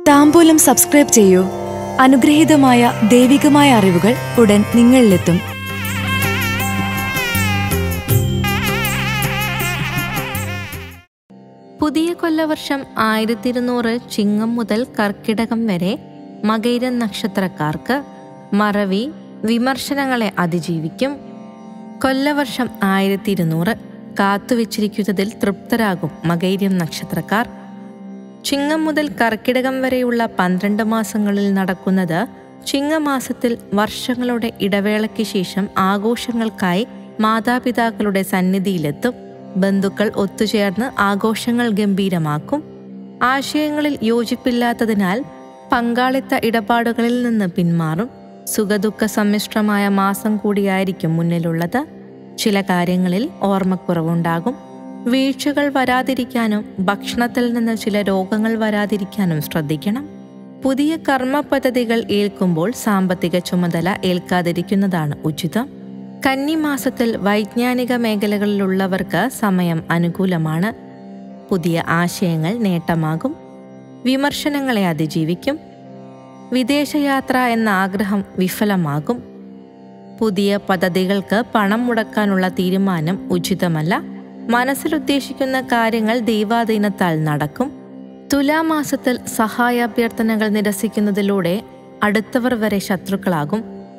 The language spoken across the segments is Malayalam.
താമ്പൂലം സബ്സ്ക്രൈബ് ചെയ്യൂ അനുഗ്രഹീതമായ ദൈവികമായ അറിവുകൾ ഉടൻ നിങ്ങളിലെത്തും പുതിയ കൊല്ലവർഷം ആയിരത്തി ഇരുന്നൂറ് ചിങ്ങം മുതൽ കർക്കിടകം വരെ മകൈരൻ നക്ഷത്രക്കാർക്ക് മറവി വിമർശനങ്ങളെ അതിജീവിക്കും കൊല്ലവർഷം ആയിരത്തി ഇരുന്നൂറ് കാത്തുവെച്ചിരിക്കുന്നതിൽ തൃപ്തരാകും മകൈര്യം നക്ഷത്രക്കാർ ചിങ്ങം മുതൽ കർക്കിടകം വരെയുള്ള പന്ത്രണ്ട് മാസങ്ങളിൽ നടക്കുന്നത് ചിങ്ങമാസത്തിൽ വർഷങ്ങളുടെ ഇടവേളയ്ക്ക് ശേഷം ആഘോഷങ്ങൾക്കായി മാതാപിതാക്കളുടെ സന്നിധിയിലെത്തും ബന്ധുക്കൾ ഒത്തുചേർന്ന് ആഘോഷങ്ങൾ ഗംഭീരമാക്കും ആശയങ്ങളിൽ യോജിപ്പില്ലാത്തതിനാൽ പങ്കാളിത്ത ഇടപാടുകളിൽ നിന്ന് പിന്മാറും സുഖദുഃഖ സമ്മിശ്രമായ മാസം കൂടിയായിരിക്കും മുന്നിലുള്ളത് ചില കാര്യങ്ങളിൽ ഓർമ്മക്കുറവുണ്ടാകും വീഴ്ചകൾ വരാതിരിക്കാനും ഭക്ഷണത്തിൽ നിന്ന് ചില രോഗങ്ങൾ വരാതിരിക്കാനും ശ്രദ്ധിക്കണം പുതിയ കർമ്മ പദ്ധതികൾ ഏൽക്കുമ്പോൾ സാമ്പത്തിക ചുമതല ഏൽക്കാതിരിക്കുന്നതാണ് ഉചിതം കന്നിമാസത്തിൽ വൈജ്ഞാനിക മേഖലകളിലുള്ളവർക്ക് സമയം അനുകൂലമാണ് പുതിയ ആശയങ്ങൾ നേട്ടമാകും വിമർശനങ്ങളെ അതിജീവിക്കും വിദേശയാത്ര എന്ന ആഗ്രഹം വിഫലമാകും പുതിയ പദ്ധതികൾക്ക് പണം മുടക്കാനുള്ള തീരുമാനം ഉചിതമല്ല മനസ്സിലുദ്ദേശിക്കുന്ന കാര്യങ്ങൾ ദൈവാധീനത്താൽ നടക്കും തുലാമാസത്തിൽ സഹായാഭ്യർത്ഥനകൾ നിരസിക്കുന്നതിലൂടെ അടുത്തവർ വരെ ശത്രുക്കളാകും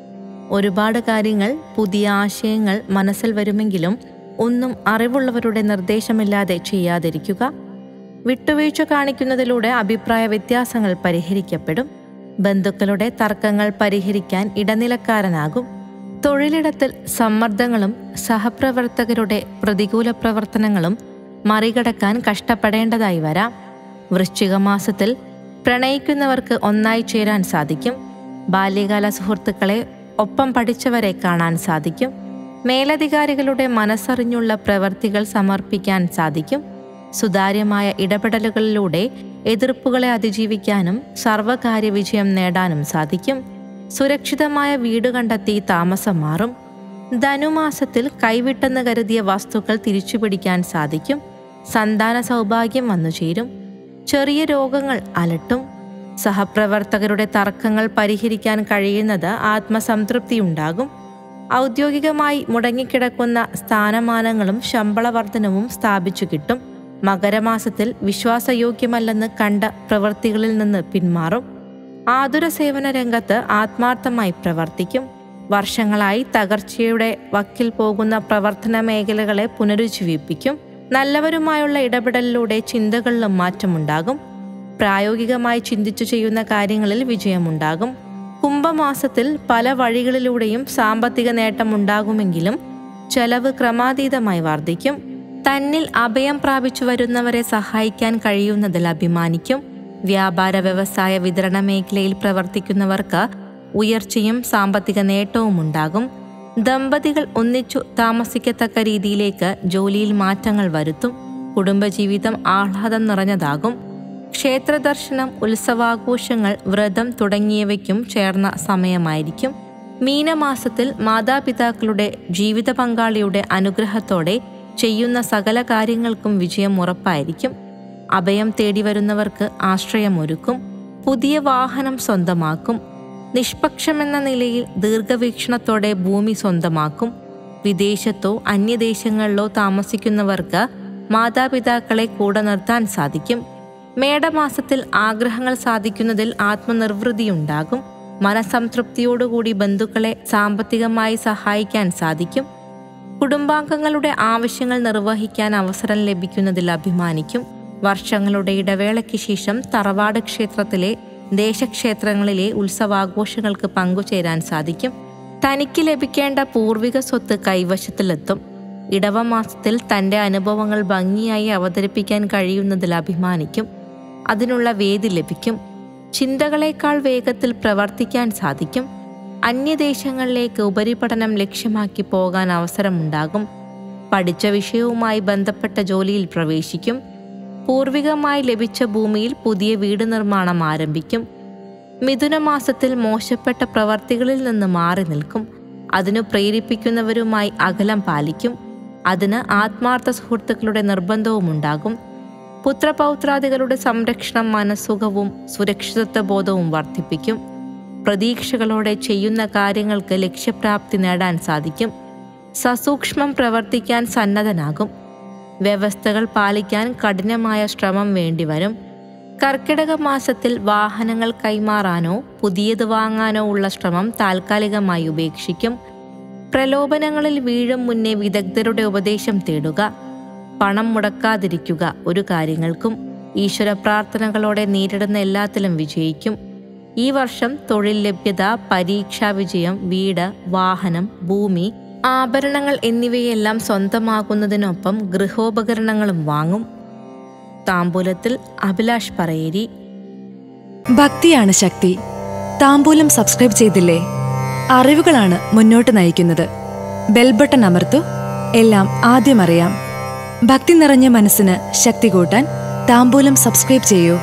ഒരുപാട് കാര്യങ്ങൾ പുതിയ ആശയങ്ങൾ മനസ്സിൽ വരുമെങ്കിലും ഒന്നും അറിവുള്ളവരുടെ നിർദ്ദേശമില്ലാതെ ചെയ്യാതിരിക്കുക വിട്ടുവീഴ്ച കാണിക്കുന്നതിലൂടെ അഭിപ്രായ വ്യത്യാസങ്ങൾ പരിഹരിക്കപ്പെടും ബന്ധുക്കളുടെ തർക്കങ്ങൾ പരിഹരിക്കാൻ ഇടനിലക്കാരനാകും തൊഴിലിടത്തിൽ സമ്മർദ്ദങ്ങളും സഹപ്രവർത്തകരുടെ പ്രതികൂല പ്രവർത്തനങ്ങളും മറികടക്കാൻ കഷ്ടപ്പെടേണ്ടതായി വരാം വൃശ്ചിക മാസത്തിൽ പ്രണയിക്കുന്നവർക്ക് ഒന്നായി ചേരാൻ സാധിക്കും ബാല്യകാല സുഹൃത്തുക്കളെ ഒപ്പം പഠിച്ചവരെ കാണാൻ സാധിക്കും മേലധികാരികളുടെ മനസ്സറിഞ്ഞുള്ള പ്രവർത്തികൾ സമർപ്പിക്കാൻ സാധിക്കും സുതാര്യമായ ഇടപെടലുകളിലൂടെ എതിർപ്പുകളെ അതിജീവിക്കാനും സർവകാര്യ വിജയം നേടാനും സാധിക്കും സുരക്ഷിതമായ വീട് കണ്ടെത്തി താമസം മാറും ധനുമാസത്തിൽ കൈവിട്ടെന്ന് കരുതിയ വസ്തുക്കൾ തിരിച്ചുപിടിക്കാൻ സാധിക്കും സന്താന സൗഭാഗ്യം വന്നു ചേരും ചെറിയ രോഗങ്ങൾ അലട്ടും സഹപ്രവർത്തകരുടെ തർക്കങ്ങൾ പരിഹരിക്കാൻ കഴിയുന്നത് ആത്മസംതൃപ്തിയുണ്ടാകും ഔദ്യോഗികമായി മുടങ്ങിക്കിടക്കുന്ന സ്ഥാനമാനങ്ങളും ശമ്പള വർധനവും സ്ഥാപിച്ചു കിട്ടും മകരമാസത്തിൽ വിശ്വാസയോഗ്യമല്ലെന്ന് കണ്ട പ്രവൃത്തികളിൽ നിന്ന് പിന്മാറും ആതുര സേവന രംഗത്ത് ആത്മാർത്ഥമായി പ്രവർത്തിക്കും വർഷങ്ങളായി തകർച്ചയുടെ വക്കിൽ പോകുന്ന പ്രവർത്തന മേഖലകളെ പുനരുജ്ജീവിപ്പിക്കും നല്ലവരുമായുള്ള ഇടപെടലിലൂടെ ചിന്തകളിലും മാറ്റമുണ്ടാകും പ്രായോഗികമായി ചിന്തിച്ചു ചെയ്യുന്ന കാര്യങ്ങളിൽ വിജയമുണ്ടാകും കുംഭമാസത്തിൽ പല വഴികളിലൂടെയും സാമ്പത്തിക നേട്ടമുണ്ടാകുമെങ്കിലും ചെലവ് ക്രമാതീതമായി വർദ്ധിക്കും തന്നിൽ അഭയം പ്രാപിച്ചു വരുന്നവരെ സഹായിക്കാൻ കഴിയുന്നതിൽ അഭിമാനിക്കും വ്യാപാര വ്യവസായ വിതരണ മേഖലയിൽ പ്രവർത്തിക്കുന്നവർക്ക് ഉയർച്ചയും സാമ്പത്തിക നേട്ടവും ഉണ്ടാകും ദമ്പതികൾ ഒന്നിച്ചു താമസിക്കത്തക്ക രീതിയിലേക്ക് ജോലിയിൽ മാറ്റങ്ങൾ വരുത്തും കുടുംബജീവിതം ആഹ്ലാദം നിറഞ്ഞതാകും ക്ഷേത്രദർശനം ഉത്സവാഘോഷങ്ങൾ വ്രതം തുടങ്ങിയവയ്ക്കും ചേർന്ന സമയമായിരിക്കും മീനമാസത്തിൽ മാതാപിതാക്കളുടെ ജീവിത പങ്കാളിയുടെ അനുഗ്രഹത്തോടെ ചെയ്യുന്ന സകല കാര്യങ്ങൾക്കും വിജയം ഉറപ്പായിരിക്കും അഭയം തേടി വരുന്നവർക്ക് ആശ്രയമൊരുക്കും പുതിയ വാഹനം സ്വന്തമാക്കും നിഷ്പക്ഷമെന്ന നിലയിൽ ദീർഘവീക്ഷണത്തോടെ ഭൂമി സ്വന്തമാക്കും വിദേശത്തോ അന്യദേശങ്ങളിലോ താമസിക്കുന്നവർക്ക് മാതാപിതാക്കളെ കൂടെ നിർത്താൻ സാധിക്കും മേടമാസത്തിൽ ആഗ്രഹങ്ങൾ സാധിക്കുന്നതിൽ ആത്മനിർവൃതിയുണ്ടാകും മനസംതൃപ്തിയോടുകൂടി ബന്ധുക്കളെ സാമ്പത്തികമായി സഹായിക്കാൻ സാധിക്കും കുടുംബാംഗങ്ങളുടെ ആവശ്യങ്ങൾ നിർവഹിക്കാൻ അവസരം ലഭിക്കുന്നതിൽ അഭിമാനിക്കും വർഷങ്ങളുടെ ഇടവേളയ്ക്ക് ശേഷം തറവാട് ക്ഷേത്രത്തിലെ ദേശക്ഷേത്രങ്ങളിലെ ഉത്സവാഘോഷങ്ങൾക്ക് പങ്കുചേരാൻ സാധിക്കും തനിക്ക് ലഭിക്കേണ്ട പൂർവിക സ്വത്ത് കൈവശത്തിലെത്തും ഇടവമാസത്തിൽ തൻ്റെ അനുഭവങ്ങൾ ഭംഗിയായി അവതരിപ്പിക്കാൻ കഴിയുന്നതിൽ അഭിമാനിക്കും അതിനുള്ള വേദി ലഭിക്കും ചിന്തകളേക്കാൾ വേഗത്തിൽ പ്രവർത്തിക്കാൻ സാധിക്കും അന്യദേശങ്ങളിലേക്ക് ഉപരിപഠനം ലക്ഷ്യമാക്കി പോകാൻ അവസരമുണ്ടാകും പഠിച്ച വിഷയവുമായി ബന്ധപ്പെട്ട ജോലിയിൽ പ്രവേശിക്കും പൂർവികമായി ലഭിച്ച ഭൂമിയിൽ പുതിയ വീട് നിർമ്മാണം ആരംഭിക്കും മിഥുനമാസത്തിൽ മോശപ്പെട്ട പ്രവർത്തികളിൽ നിന്ന് മാറി നിൽക്കും അതിനു പ്രേരിപ്പിക്കുന്നവരുമായി അകലം പാലിക്കും അതിന് ആത്മാർത്ഥ സുഹൃത്തുക്കളുടെ നിർബന്ധവും ഉണ്ടാകും പുത്രപൗത്രാദികളുടെ സംരക്ഷണം മനസ്സുഖവും സുരക്ഷിതത്വ ബോധവും വർദ്ധിപ്പിക്കും പ്രതീക്ഷകളോടെ ചെയ്യുന്ന കാര്യങ്ങൾക്ക് ലക്ഷ്യപ്രാപ്തി നേടാൻ സാധിക്കും സസൂക്ഷ്മം പ്രവർത്തിക്കാൻ സന്നദ്ധനാകും വ്യവസ്ഥകൾ പാലിക്കാൻ കഠിനമായ ശ്രമം വേണ്ടിവരും കർക്കിടക മാസത്തിൽ വാഹനങ്ങൾ കൈമാറാനോ പുതിയത് വാങ്ങാനോ ഉള്ള ശ്രമം താൽക്കാലികമായി ഉപേക്ഷിക്കും പ്രലോഭനങ്ങളിൽ വീഴും മുന്നേ വിദഗ്ധരുടെ ഉപദേശം തേടുക പണം മുടക്കാതിരിക്കുക ഒരു കാര്യങ്ങൾക്കും ഈശ്വര പ്രാർത്ഥനകളോടെ നേരിടുന്ന എല്ലാത്തിലും വിജയിക്കും ഈ വർഷം തൊഴിൽ ലഭ്യത പരീക്ഷാ വിജയം വീട് വാഹനം ഭൂമി ആഭരണങ്ങൾ എന്നിവയെല്ലാം സ്വന്തമാകുന്നതിനൊപ്പം ഗൃഹോപകരണങ്ങളും വാങ്ങും താമ്പൂലത്തിൽ അഭിലാഷ് പറയേരി ഭക്തിയാണ് ശക്തി താമ്പൂലം സബ്സ്ക്രൈബ് ചെയ്തില്ലേ അറിവുകളാണ് മുന്നോട്ട് നയിക്കുന്നത് ബെൽ ബട്ടൺ അമർത്തു എല്ലാം ആദ്യം അറിയാം ഭക്തി നിറഞ്ഞ മനസ്സിന് ശക്തി കൂട്ടാൻ താമ്പൂലം സബ്സ്ക്രൈബ് ചെയ്യൂ